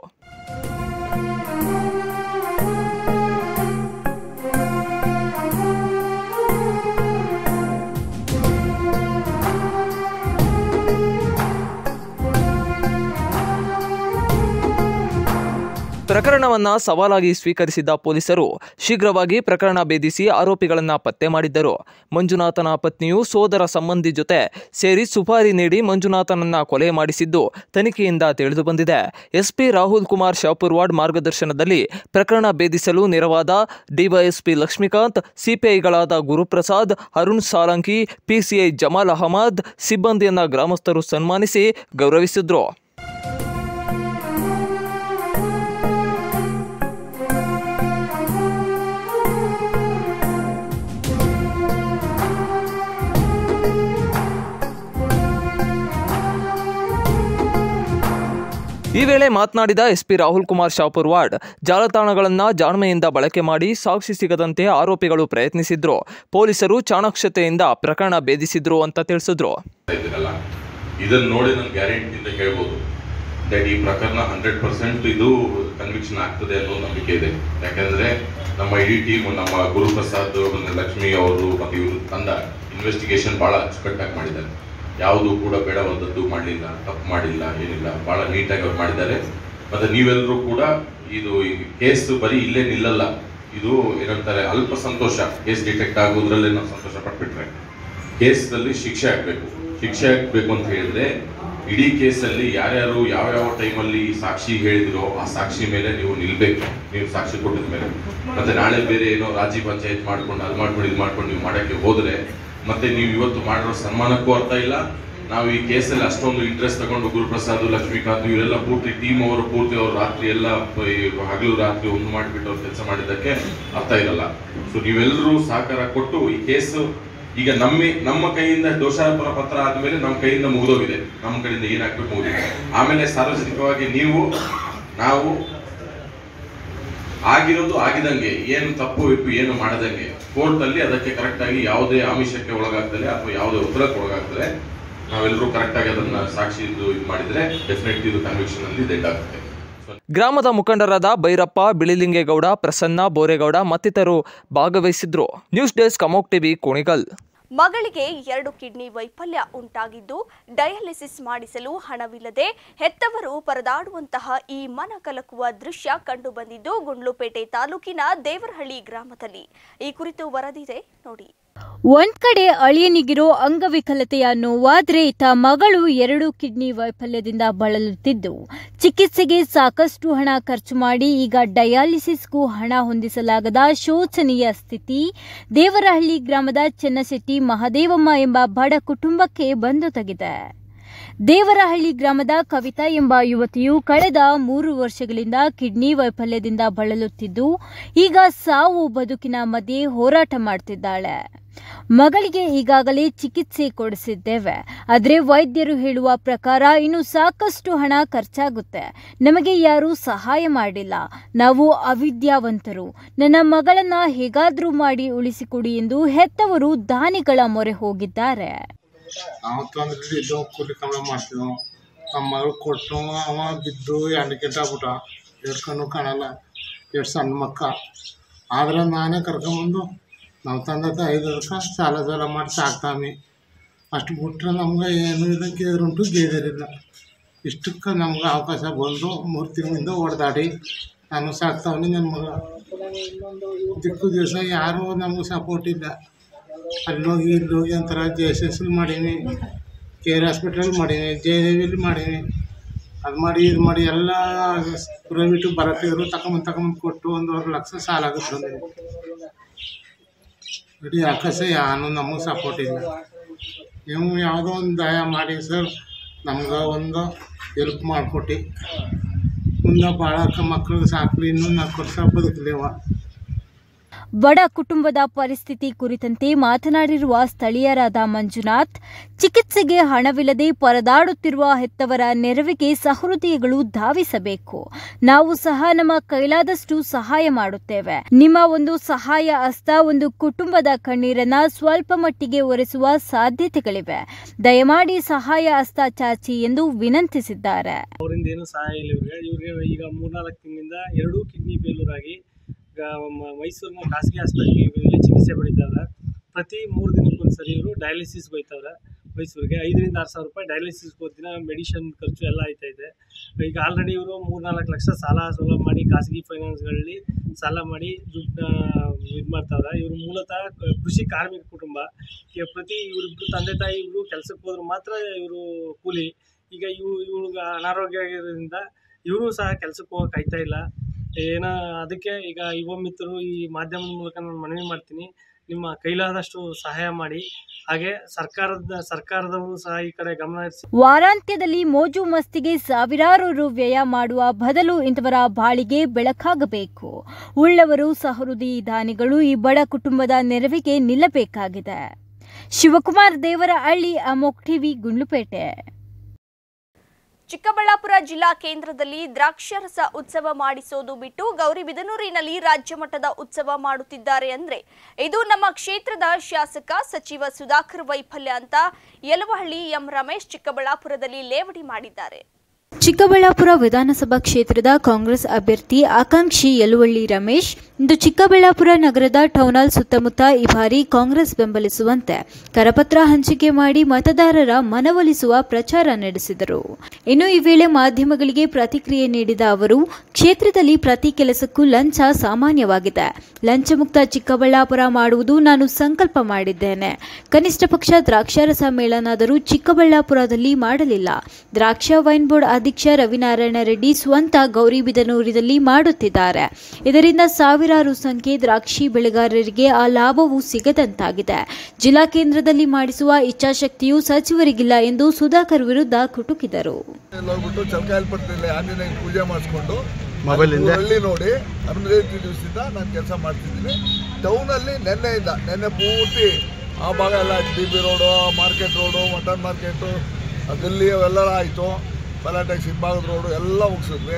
ಪ್ರಕರಣವನ್ನ ಸವಾಲಾಗಿ ಸ್ವೀಕರಿಸಿದ ಪೊಲೀಸರು ಶೀಘ್ರವಾಗಿ ಪ್ರಕರಣ ಭೇದಿಸಿ ಆರೋಪಿಗಳನ್ನ ಪತ್ತೆ ಮಾಡಿದ್ದರು ಮಂಜುನಾಥನ ಪತ್ನಿಯು ಸೋದರ ಸಂಬಂಧಿ ಜೊತೆ ಸೇರಿ ಸುಪಾರಿ ನೀಡಿ ಮಂಜುನಾಥನನ್ನ ಕೊಲೆ ಮಾಡಿಸಿದ್ದು ತನಿಖೆಯಿಂದ ತಿಳಿದು ಬಂದಿದೆ ಎಸ್ಪಿ ರಾಹುಲ್ ಕುಮಾರ್ ಶಾಪುರ್ವಾಡ್ ಮಾರ್ಗದರ್ಶನದಲ್ಲಿ ಪ್ರಕರಣ ಭೇದಿಸಲು ನೆರವಾದ ಡಿವೈಎಸ್ಪಿ ಲಕ್ಷ್ಮೀಕಾಂತ್ ಸಿಪಿಐಗಳಾದ ಗುರುಪ್ರಸಾದ್ ಅರುಣ್ ಸಾಲಂಕಿ ಪಿಸಿಐ ಜಮಾಲ್ ಅಹಮದ್ ಸಿಬ್ಬಂದಿಯನ್ನ ಗ್ರಾಮಸ್ಥರು ಸನ್ಮಾನಿಸಿ ಗೌರವಿಸಿದ್ರು ಈ ವೇಳೆ ಮಾತನಾಡಿದ ಎಸ್ಪಿ ರಾಹುಲ್ ಕುಮಾರ್ ಶಾಪುರ್ವಾಡ್ ಜಾಲತಾಣಗಳನ್ನು ಜಾಣ್ಮೆಯಿಂದ ಬಳಕೆ ಮಾಡಿ ಸಾಕ್ಷಿ ಸಿಗದಂತೆ ಆರೋಪಿಗಳು ಪ್ರಯತ್ನಿಸಿದ್ರು ಪೊಲೀಸರು ಚಾಣಾಕ್ಷತೆಯಿಂದ ಪ್ರಕರಣ ಭೇದಿಸಿದ್ರು ಅಂತ ತಿಳಿಸಿದ್ರು ಇದ್ದೀರಲ್ಲ ಇದನ್ನ ನೋಡಿ ನಾನು ಗ್ಯಾರಂಟಿಯಿಂದ ಹೇಳ್ಬೋದು ದಟ್ ಈ ಪ್ರಕರಣ ಹಂಡ್ರೆಡ್ ಪರ್ಸೆಂಟ್ ಇದು ಕನ್ವಿಕ್ಷನ್ ಆಗ್ತದೆ ಅನ್ನೋ ನಂಬಿಕೆ ಇದೆ ಯಾಕಂದ್ರೆ ನಮ್ಮ ಇಡೀ ಟೀಮ್ ನಮ್ಮ ಗುರುಪ್ರಸಾದ್ ಮತ್ತೆ ಲಕ್ಷ್ಮಿ ಅವರು ಮತ್ತೆ ಇವರು ತಂದ ಇನ್ವೆಸ್ಟಿಗೇಷನ್ ಬಹಳ ಅಚ್ಚುಕಟ್ಟಾಗಿ ಮಾಡಿದ್ದಾರೆ ಯಾವುದು ಕೂಡ ಬೇಡವಾದದ್ದು ಮಾಡಲಿಲ್ಲ ತಪ್ಪು ಮಾಡಿಲ್ಲ ಏನಿಲ್ಲ ಬಹಳ ನೀಟಾಗಿ ಅವ್ರು ಮಾಡಿದ್ದಾರೆ ಮತ್ತೆ ನೀವೆಲ್ಲರೂ ಕೂಡ ಇದು ಕೇಸ್ ಬರೀ ಇಲ್ಲೇ ನಿಲ್ಲಲ್ಲ ಇದು ಏನಂತಾರೆ ಅಲ್ಪ ಸಂತೋಷ ಕೇಸ್ ಡಿಟೆಕ್ಟ್ ಆಗೋದ್ರಲ್ಲೇ ನಾವು ಸಂತೋಷ ಪಟ್ಬಿಟ್ರೆ ಕೇಸಲ್ಲಿ ಶಿಕ್ಷೆ ಆಗ್ಬೇಕು ಶಿಕ್ಷೆ ಆಗ್ಬೇಕು ಅಂತ ಹೇಳಿದ್ರೆ ಇಡೀ ಕೇಸಲ್ಲಿ ಯಾರ್ಯಾರು ಯಾವ ಯಾವ ಟೈಮಲ್ಲಿ ಸಾಕ್ಷಿ ಹೇಳಿದಿರೋ ಆ ಸಾಕ್ಷಿ ಮೇಲೆ ನೀವು ನಿಲ್ಬೇಕು ನೀವು ಸಾಕ್ಷಿ ಕೊಟ್ಟಿದ ಮೇಲೆ ಮತ್ತೆ ನಾಳೆ ಬೇರೆ ಏನೋ ರಾಜಿ ಪಂಚಾಯತ್ ಮಾಡ್ಕೊಂಡು ಅದು ಮಾಡ್ಕೊಂಡು ಇದು ಮಾಡ್ಕೊಂಡು ನೀವು ಮಾಡಕ್ಕೆ ಹೋದ್ರೆ ಮತ್ತೆ ನೀವು ಇವತ್ತು ಮಾಡಿರೋ ಸನ್ಮಾನಕ್ಕೂ ಅರ್ಥ ಇಲ್ಲ ನಾವು ಈ ಕೇಸಲ್ಲಿ ಅಷ್ಟೊಂದು ಇಂಟ್ರೆಸ್ಟ್ ತಗೊಂಡು ಗುರುಪ್ರಸಾದ್ ಲಕ್ಷ್ಮೀಕಾಂತ್ ಇವರೆಲ್ಲ ಪೂರ್ತಿ ಟೀಮ್ ಅವರು ಪೂರ್ತಿ ಅವ್ರು ರಾತ್ರಿ ಎಲ್ಲ ಪ- ಈ ಹಗಲು ರಾತ್ರಿ ಒಂದು ಮಾಡಿಬಿಟ್ಟು ಅವ್ರು ಕೆಲಸ ಮಾಡಿದ್ದಕ್ಕೆ ಅರ್ಥ ಇರಲ್ಲ ಸೊ ನೀವೆಲ್ಲರೂ ಸಹಕಾರ ಕೊಟ್ಟು ಈ ಕೇಸು ಈಗ ನಮ್ಮ ನಮ್ಮ ಕೈಯಿಂದ ದೋಷಾರೋಪಣ ಪತ್ರ ಆದ್ಮೇಲೆ ನಮ್ಮ ಕೈಯಿಂದ ಮುಗಿದೋಗಿದೆ ನಮ್ಮ ಕಡೆಯಿಂದ ಏನಾಗ್ಬೇಕು ಮುಗಿದಿದೆ ಆಮೇಲೆ ಸಾರ್ವಜನಿಕವಾಗಿ ನೀವು ನಾವು ಆಗಿರೋದು ಆಗಿದಂಗೆ ಏನು ತಪ್ಪು ಇಪ್ಪು ಏನು ಮಾಡದಂಗೆ ಕೋರ್ಟ್ ಅಲ್ಲಿ ಅದಕ್ಕೆ ಕರೆಕ್ಟ್ ಆಗಿ ಯಾವುದೇ ಆಮಿಷಕ್ಕೆ ಒಳಗಾಗ್ತದೆ ಅಥವಾ ಯಾವುದೇ ಉತ್ತರಕ್ಕೆ ಒಳಗಾಗ್ತದೆ ನಾವೆಲ್ಲರೂ ಕರೆಕ್ಟ್ ಆಗಿ ಅದನ್ನ ಸಾಕ್ಷಿ ಇದು ಇದು ಮಾಡಿದ್ರೆ ಡೆಫಿನೆಟ್ಲಿ ಇದು ಕನ್ವಿಕ್ಷನ್ ಅಲ್ಲಿ ಡೆಡ್ ಆಗುತ್ತೆ ಗ್ರಾಮದ ಮುಖಂಡರಾದ ಭೈರಪ್ಪ ಬಿಳಿಲಿಂಗೇಗೌಡ ಪ್ರಸನ್ನ ಬೋರೇಗೌಡ ಮತ್ತಿತರರು ಭಾಗವಹಿಸಿದ್ರು ನ್ಯೂಸ್ ಡೆಸ್ಕ್ ಅಮೋಕ್ ಟಿವಿ ಕುಣಿಗಲ್ ಮಗಳಿಗೆ ಎರಡು ಕಿಡ್ನಿ ವೈಫಲ್ಯ ಉಂಟಾಗಿದ್ದು ಡಯಾಲಿಸಿಸ್ ಮಾಡಿಸಲು ಹಣವಿಲ್ಲದೆ ಹೆತ್ತವರು ಪರದಾಡುವಂತಹ ಈ ಮನ ಕಲಕುವ ದೃಶ್ಯ ಕಂಡುಬಂದಿದ್ದು ಗುಂಡ್ಲುಪೇಟೆ ತಾಲೂಕಿನ ದೇವರಹಳ್ಳಿ ಗ್ರಾಮದಲ್ಲಿ ಈ ಕುರಿತು ವರದಿದೆ ನೋಡಿ ಒಂದ್ ಕಡೆ ಅಳಿಯನಿಗಿರೋ ಅಂಗವಿಕಲತೆಯ ನೋವಾದ್ರೆ ಇತ್ತ ಮಗಳು ಎರಡು ಕಿಡ್ನಿ ವೈಫಲ್ಯದಿಂದ ಬಳಲುತ್ತಿದ್ದು ಚಿಕಿತ್ಸೆಗೆ ಸಾಕಷ್ಟು ಹಣ ಖರ್ಚು ಮಾಡಿ ಈಗ ಡಯಾಲಿಸಿಸ್ಗೂ ಹಣ ಹೊಂದಿಸಲಾಗದ ಶೋಚನೀಯ ಸ್ಥಿತಿ ದೇವರಹಳ್ಳಿ ಗ್ರಾಮದ ಚೆನ್ನಶೆಟ್ಟಿ ಮಹದೇವಮ್ಮ ಎಂಬ ಬಡ ಕುಟುಂಬಕ್ಕೆ ಬಂದೊದಗಿದೆ ದೇವರಹಳ್ಳಿ ಗ್ರಾಮದ ಕವಿತಾ ಎಂಬ ಯುವತಿಯು ಕಳೆದ ಮೂರು ವರ್ಷಗಳಿಂದ ಕಿಡ್ನಿ ವೈಫಲ್ಯದಿಂದ ಬಳಲುತ್ತಿದ್ದು ಈಗ ಸಾವು ಬದುಕಿನ ಮಧ್ಯೆ ಹೋರಾಟ ಮಾಡ್ತಿದ್ದಾಳೆ ಮಗಳಿಗೆ ಈಗಾಗಲೇ ಚಿಕಿತ್ಸೆ ಕೊಡಿಸಿದ್ದೇವೆ ಆದರೆ ವೈದ್ಯರು ಹೇಳುವ ಪ್ರಕಾರ ಇನ್ನು ಸಾಕಷ್ಟು ಹಣ ಖರ್ಚಾಗುತ್ತೆ ನಮಗೆ ಯಾರೂ ಸಹಾಯ ಮಾಡಿಲ್ಲ ನಾವು ಅವಿದ್ಯಾವಂತರು ನನ್ನ ಮಗಳನ್ನ ಹೇಗಾದರೂ ಮಾಡಿ ಉಳಿಸಿಕೊಡಿ ಎಂದು ಹೆತ್ತವರು ದಾನಿಗಳ ಮೊರೆ ಹೋಗಿದ್ದಾರೆ ನಾವು ತೊಂದ್ರೆ ಇದ್ದು ಕೂಲಿ ಕಮ್ಮಿ ಮಾಡ್ತಿದ್ವು ನಮ್ಮ ಮಗಳು ಕೊಟ್ಟು ಅವ ಬಿದ್ದು ಎರಡು ಕೆಟ್ಟಾಗ್ಬಿಟ್ಟ ಎಡ್ಕೊಂಡು ಕಾಣಲ್ಲ ಎಷ್ಟು ಸಣ್ಣ ಮಕ್ಕ ಆದ್ರೆ ನಾನೇ ಕರ್ಕೊಂಬಂದು ನಾವು ತಂದತ್ತ ಐದು ವರ್ಷ ಸಾಲ ಸಾಲ ಮಾಡಿ ಸಾಕ್ತಾಮಿ ಅಷ್ಟು ಬಿಟ್ರೆ ನಮ್ಗೆ ಏನು ಇಲ್ಲ ಗೇದ್ರುಂಟು ಗೇದರಿಲ್ಲ ಇಷ್ಟಕ್ಕೆ ನಮ್ಗೆ ಅವಕಾಶ ಬಂದು ಮೂರು ತಿಂಗಳಿಂದ ಹೊಡೆದಾಡಿ ನಾನು ಸಾಕ್ತಾವನಿ ನನ್ನ ಮಗ ದಿಕ್ಕು ದಿವಸ ಯಾರೂ ನಮ್ಗೆ ಸಪೋರ್ಟ್ ಇಲ್ಲ ಅಲ್ಲೋಗಿ ಇಲ್ಲೋಗಿ ಒಂಥರ ಜೆ ಎಸ್ ಎಸ್ ಮಾಡೀನಿ ಕೆ ಆರ್ ಹಾಸ್ಪಿಟಲ್ ಮಾಡೀನಿ ಜೆ ವಿಲಿ ಮಾಡೀನಿ ಅದು ಮಾಡಿ ಇದು ಮಾಡಿ ಎಲ್ಲ ಪ್ರೈವೇಟು ಬರತ್ತಿದ್ರು ತಗೊಂಬಂದು ತಗೊಂಬಂದು ಕೊಟ್ಟು ಒಂದೂವರೆ ಲಕ್ಷ ಸಾಲ ಆಗುತ್ತೆ ಬಂದಿದೆ ಇಡೀ ಆಕಾಶ ಯಾನು ನಮಗೆ ಸಪೋರ್ಟ್ ಇಲ್ಲ ನೀವು ಯಾವುದೋ ಒಂದು ದಯ ಮಾಡಿ ಸರ್ ನಮ್ಗೆ ಒಂದು ಹೆಲ್ಪ್ ಮಾಡಿಕೊಟ್ಟು ಮುಂದೆ ಭಾಳ ಮಕ್ಳಿಗೆ ಸಾಕಲಿ ಇನ್ನೂ ನಾಲ್ಕು ವರ್ಷ ಬದುಕಲೇವ ಬಡ ಕುಟುಂಬದ ಪರಿಸ್ಥಿತಿ ಕುರಿತಂತೆ ಮಾತನಾಡಿರುವ ಸ್ಥಳೀಯರಾದ ಮಂಜುನಾಥ್ ಚಿಕಿತ್ಸೆಗೆ ಹಣವಿಲ್ಲದೆ ಪರದಾಡುತ್ತಿರುವ ಹೆತ್ತವರ ನೆರವಿಗೆ ಸಹೃದಯಗಳು ಧಾವಿಸಬೇಕು ನಾವು ಸಹ ನಮ್ಮ ಕೈಲಾದಷ್ಟು ಸಹಾಯ ಮಾಡುತ್ತೇವೆ ನಿಮ್ಮ ಒಂದು ಸಹಾಯ ಹಸ್ತ ಒಂದು ಕುಟುಂಬದ ಕಣ್ಣೀರನ್ನ ಸ್ವಲ್ಪ ಮಟ್ಟಿಗೆ ಒರೆಸುವ ಸಾಧ್ಯತೆಗಳಿವೆ ದಯಮಾಡಿ ಸಹಾಯ ಹಸ್ತ ಚಾಚಿ ಎಂದು ವಿನಂತಿಸಿದ್ದಾರೆ ಅವರಿಂದ ಏನು ಸಹಾಯ ಇಲ್ಲ ಇವ್ರಿಗೆ ಇವ್ರಿಗೆ ಈಗ ಮೂರ್ನಾಲ್ಕು ತಿಂಗಳಿಂದ ಎರಡೂ ಕಿಡ್ನಿ ಫೇಲ್ಯೂರ್ ಆಗಿ ಈಗ ಮ- ಮೈಸೂರಿನ ಖಾಸಗಿ ಆಸ್ಪತ್ರೆಗೆ ಚಿಕಿತ್ಸೆ ಪಡಿತಾರೆ ಪ್ರತಿ ಮೂರು ದಿನಕ್ಕೊಂದ್ಸರಿ ಇವರು ಡಯಾಲಿಸಿಸ್ ಬೈತಾರೆ ಮೈಸೂರಿಗೆ ಐದರಿಂದ ಆರು ಸಾವಿರ ರೂಪಾಯಿ ಡಯಾಲಿಸಿಸ್ ದಿನ ಮೆಡಿಷನ್ ಖರ್ಚು ಎಲ್ಲ ಆಯ್ತಾ ಇದೆ ಈಗ ಆಲ್ರೆಡಿ ಇವರು ಮೂರ್ನಾಲ್ಕು ಲಕ್ಷ ಸಾಲ ಸೋಲ ಮಾಡಿ ಖಾಸಗಿ ಫೈನಾನ್ಸ್ಗಳಲ್ಲಿ ಸಾಲ ಮಾಡಿ ದುಡ್ಡನ್ನ ಇದು ಮಾಡ್ತಾವ್ರೆ ಇವರು ಮೂಲತಃ ಕ- ಕೃಷಿ ಕಾರ್ಮಿಕ ಕುಟುಂಬ ಈಗ ಪ್ರತಿ ಇವರಿಬ್ರು ತಂದೆ ತಾಯಿ ಇವರು ಕೆಲಸಕ್ಕೆ ಹೋದ್ರೆ ಮಾತ್ರ ಇವರು ಕೂಲಿ ಈಗ ಇವು ಇವ್ಳಿಗೆ ಅನಾರೋಗ್ಯ ಆಗಿರೋದ್ರಿಂದ ಇವರು ಸಹ ಕೆಲಸಕ್ಕೆ ಹೋಗಕ್ಕೆ ಆಯ್ತಾ ಇಲ್ಲ ಏನೋ ಅದಕ್ಕೆ ಈಗ ಯುವ ಮಿತ್ರರು ಈ ಮಾಧ್ಯಮದ ಮೂಲಕ ನಾನು ಮನವಿ ಮಾಡ್ತೀನಿ ನಿಮ್ಮ ಕೈಲಾದಷ್ಟು ಸಹಾಯ ಮಾಡಿ ಹಾಗೆ ಸರ್ಕಾರದ ಸರ್ಕಾರದವರು ಸಹ ಈ ಕಡೆ ಗಮನ ಹರಿಸಿ ವಾರಾಂತ್ಯದಲ್ಲಿ ಮೋಜು ಮಸ್ತಿಗೆ ಸಾವಿರಾರು ರು ವ್ಯಯ ಮಾಡುವ ಬದಲು ಇಂಥವರ ಬಾಳಿಗೆ ಬೆಳಕಾಗಬೇಕು ಉಳ್ಳವರು ಸಹೃದಯಿ ದಾನಿಗಳು ಈ ಬಡ ಕುಟುಂಬದ ನೆರವಿಗೆ ನಿಲ್ಲಬೇಕಾಗಿದೆ ಶಿವಕುಮಾರ್ ದೇವರ ಹಳ್ಳಿ ಅಮೋಕ್ ಟಿವಿ ಗುಂಡ್ಲುಪೇಟೆ ಚಿಕ್ಕಬಳ್ಳಾಪುರ ಜಿಲ್ಲಾ ಕೇಂದ್ರದಲ್ಲಿ ದ್ರಾಕ್ಷಾರಸ ಉತ್ಸವ ಮಾಡಿಸೋದು ಬಿಟ್ಟು ಗೌರಿಬಿದನೂರಿನಲ್ಲಿ ರಾಜ್ಯ ಮಟ್ಟದ ಉತ್ಸವ ಮಾಡುತ್ತಿದ್ದಾರೆ ಅಂದ್ರೆ ಇದು ನಮ್ಮ ಕ್ಷೇತ್ರದ ಶಾಸಕ ಸಚಿವ ಸುಧಾಕರ್ ವೈಫಲ್ಯ ಅಂತ ಯಲವಹಳ್ಳಿ ಎಂ ರಮೇಶ್ ಚಿಕ್ಕಬಳ್ಳಾಪುರದಲ್ಲಿ ಲೇವಡಿ ಮಾಡಿದ್ದಾರೆ ಚಿಕ್ಕಬಳ್ಳಾಪುರ ವಿಧಾನಸಭಾ ಕ್ಷೇತ್ರದ ಕಾಂಗ್ರೆಸ್ ಅಭ್ಯರ್ಥಿ ಆಕಾಂಕ್ಷಿ ಯಲುವಳ್ಳಿ ರಮೇಶ್ ಇಂದು ಚಿಕ್ಕಬಳ್ಳಾಪುರ ನಗರದ ಟೌನ್ ಹಾಲ್ ಸುತ್ತಮುತ್ತ ಈ ಬಾರಿ ಕಾಂಗ್ರೆಸ್ ಬೆಂಬಲಿಸುವಂತೆ ಕರಪತ್ರ ಹಂಚಿಕೆ ಮಾಡಿ ಮತದಾರರ ಮನವೊಲಿಸುವ ಪ್ರಚಾರ ನಡೆಸಿದರು ಇನ್ನು ಈ ವೇಳೆ ಮಾಧ್ಯಮಗಳಿಗೆ ಪ್ರತಿಕ್ರಿಯೆ ನೀಡಿದ ಅವರು ಕ್ಷೇತ್ರದಲ್ಲಿ ಪ್ರತಿ ಕೆಲಸಕ್ಕೂ ಲಂಚ ಸಾಮಾನ್ಯವಾಗಿದೆ ಲಂಚಮುಕ್ತ ಚಿಕ್ಕಬಳ್ಳಾಪುರ ಮಾಡುವುದು ನಾನು ಸಂಕಲ್ಪ ಮಾಡಿದ್ದೇನೆ ಕನಿಷ್ಠ ಪಕ್ಷ ದ್ರಾಕ್ಷಾರಸ ಮೇಳನಾದರೂ ಚಿಕ್ಕಬಳ್ಳಾಪುರದಲ್ಲಿ ಮಾಡಲಿಲ್ಲ ದ್ರಾಕ್ಷಾ ವೈನ್ ಬೋರ್ಡ್ ಅಧ್ಯಕ್ಷ ರವಿನಾರಾಯಣ ರೆಡ್ಡಿ ಸ್ವಂತ ಗೌರಿಬಿದನೂರಿನಲ್ಲಿ ಮಾಡುತ್ತಿದ್ದಾರೆ ಇದರಿಂದ ಸಾವಿರಾರು ಸಂಖ್ಯೆ ದ್ರಾಕ್ಷಿ ಬೆಳೆಗಾರರಿಗೆ ಆ ಲಾಭವು ಸಿಗದಂತಾಗಿದೆ ಜಿಲ್ಲಾ ಕೇಂದ್ರದಲ್ಲಿ ಮಾಡಿಸುವ ಇಚ್ಛಾಶಕ್ತಿಯು ಸಚಿವರಿಗಿಲ್ಲ ಎಂದು ಸುಧಾಕರ್ ವಿರುದ್ಧ ಕುಟುಕಿದರು ಹೋಗ್ಬಿಟ್ಟು ಚೌಕಾಯಲ್ಪಟ್ಟಲ್ಲಿ ಆಂಜನೇಯ ಪೂಜೆ ಮಾಡಿಸ್ಕೊಂಡು ಹಳ್ಳಿ ನೋಡಿ ಹದಿನೈದು ದಿವಸದಿಂದ ನಾನು ಕೆಲಸ ಮಾಡ್ತಿದ್ದೀನಿ ಟೌನಲ್ಲಿ ನೆನ್ನೆಯಿಂದ ನೆನ್ನೆ ಪೂರ್ತಿ ಆ ಭಾಗ ಎಲ್ಲ D B road market road mutton market ಗಲ್ಲಿ ಅವೆಲ್ಲ ಆಯಿತು ಬಲಾಟೆಕ್ಸ್ ಹಿಂಭಾಗದ ರೋಡು ಎಲ್ಲ ಮುಗಿಸಿದ್ವಿ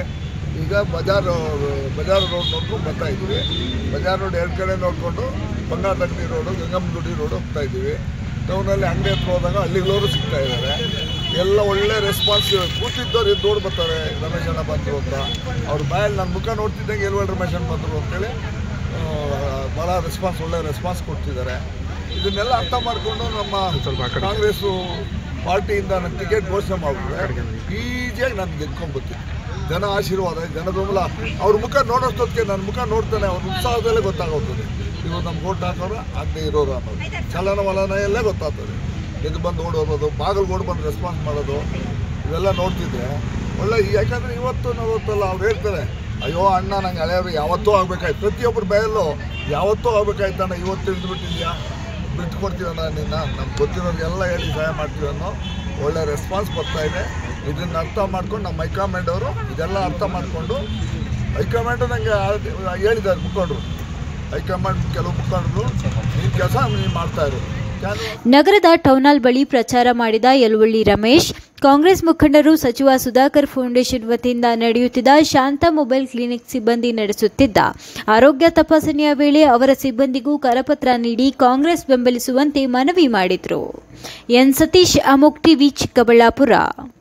ಈಗ ಬಜಾರ್ ಬಜಾರ್ ರೋಡ್ ನೋಡ್ಕೊಂಡು ಬರ್ತಾ ಇದ್ವಿ ಬಜಾರ್ ರೋಡ್ ಎರಡು ಕಡೆ ನೋಡಿಕೊಂಡು ಬಂಗಾರದಂಗಡಿ ರೋಡು ಗಂಗಮ್ಮಗುಡಿ ರೋಡ್ ಹೋಗ್ತಾ ಇದ್ದೀವಿ ಟೌನಲ್ಲಿ ಅಂಗಡಿ ಹತ್ರ ಹೋದಾಗ ಹಳ್ಳಿಗಳವರು ಸಿಗ್ತಾ ಇದ್ದಾರೆ ಎಲ್ಲ ಒಳ್ಳೆ ರೆಸ್ಪಾನ್ಸ್ ಕೂತಿದ್ದವ್ರು ಎದ್ದು ಓಡ್ ಬರ್ತಾರೆ ರಮೇಶ್ ಅಣ್ಣ ಬಂದರು ಅಂತ ಅವ್ರ ಬಾಯಲ್ಲಿ ನನ್ನ ಮುಖ ನೋಡ್ತಿದ್ದಂಗೆ ಎಲ್ವಲ್ ರಮೇಶ್ ಅಣ್ಣ ಬಂದರು ಅಂತೇಳಿ ಆ, ಭಾಳ ರೆಸ್ಪಾನ್ಸ್ ಒಳ್ಳೆ ರೆಸ್ಪಾನ್ಸ್ ಕೊಡ್ತಿದ್ದಾರೆ ಇದನ್ನೆಲ್ಲ ಅರ್ಥ ಮಾಡಿಕೊಂಡು ನಮ್ಮ ಕಾಂಗ್ರೆಸ್ಸು ಪಾರ್ಟಿಯಿಂದ ನನ್ನ ಟಿಕೆಟ್ ಘೋಷಣೆ ಮಾಡಿಬಿಟ್ರೆ ಈಸಿಯಾಗಿ ನಾನು ಗೆದ್ಕೊಂಡ್ಬರ್ತೀನಿ ಜನ ಆಶೀರ್ವಾದ ಜನ ಬೆಂಬಲ ಅವ್ರ ಮುಖ ನೋಡೋಷ್ಟೊತ್ತಿಗೆ ನನ್ನ ಮುಖ ನೋಡ್ತಾನೆ ಅವ್ರ ಉತ್ಸಾಹದಲ್ಲೇ ಗೊತ್ತಾಗೋಗ್ತದೆ ಇವಾಗ ನಮ್ಗೆ ಓಟ್ ಹಾಕೋರು ಆಗದೆ ಇರೋರು ಅನ್ನೋದು ಚಲನವಲನ ಎಲ್ಲ ಗೊತ್ತಾಗ್ತದೆ ಎದ್ದು ಬಂದು ಓಡೋದು ಬಾಗಿಲು ಓಡ್ ಬಂದು ರೆಸ್ಪಾನ್ಸ್ ಮಾಡೋದು ಇವೆಲ್ಲ ನೋಡ್ತಿದ್ದೆ ಒಳ್ಳೆ ಯಾಕಂದರೆ ಇವತ್ತು ನಲವತ್ತಲ್ಲ ಅವ್ರು ಹೇಳ್ತಾರೆ ಅಯ್ಯೋ ಅಣ್ಣ ನಂಗೆ ಹಳೆಯವರು ಯಾವತ್ತೂ ಆಗ್ಬೇಕಾಯ್ತು ಪ್ರತಿಯೊಬ್ಬರ ಬಯಲು ಯಾವತ್ತೂ ಆಗ್ಬೇಕಾಯ್ತಣ್ಣ ಇವತ್ತು ತಿಳಿದ್ಬಿಟ್ಟಿದ್ಯಾ ಬಿಟ್ಟು ಕೊಡ್ತೀವಣ್ಣ ನಿನ್ನ ನಮ್ಗೆ ಗೊತ್ತಿರೋರಿಗೆಲ್ಲ ಹೇಳಿ ಸಹಾಯ ಮಾಡ್ತೀವಿ ಅನ್ನೋ ಒಳ್ಳೆ ರೆಸ್ಪಾನ್ಸ್ ಬರ್ತಾ ಇದೆ ಇದನ್ನು ಅರ್ಥ ಮಾಡ್ಕೊಂಡು ನಮ್ಮ ಹೈಕಮಾಂಡ್ ಅವರು ಇದೆಲ್ಲ ಅರ್ಥ ಮಾಡಿಕೊಂಡು ಹೈಕಮಾಂಡು ನನಗೆ ಹೇಳಿದ್ದಾರೆ ಮುಖಂಡರು ಹೈಕಮಾಂಡ್ ಕೆಲವು ಮುಖಂಡರು ನೀನು ಕೆಲಸ ನೀನು ಮಾಡ್ತಾ ಇರು ಕೆಲವು ನಗರದ ಟೌನಾಲ್ ಬಳಿ ಪ್ರಚಾರ ಮಾಡಿದ ಯಲುವಳ್ಳಿ ರಮೇಶ್ ಕಾಂಗ್ರೆಸ್ ಮುಖಂಡರು ಸಚಿವ ಸುಧಾಕರ್ ಫೌಂಡೇಶನ್ ವತಿಯಿಂದ ನಡೆಯುತ್ತಿದ್ದ ಶಾಂತ ಮೊಬೈಲ್ ಕ್ಲಿನಿಕ್ ಸಿಬ್ಬಂದಿ ನಡೆಸುತ್ತಿದ್ದ ಆರೋಗ್ಯ ತಪಾಸಣೆಯ ವೇಳೆ ಅವರ ಸಿಬ್ಬಂದಿಗೂ ಕರಪತ್ರ ನೀಡಿ ಕಾಂಗ್ರೆಸ್ ಬೆಂಬಲಿಸುವಂತೆ ಮನವಿ ಮಾಡಿದರು ಎನ್ ಸತೀಶ್ ಅಮೋಕ್ ಟಿವಿ ಚಿಕ್ಕಬಳ್ಳಾಪುರ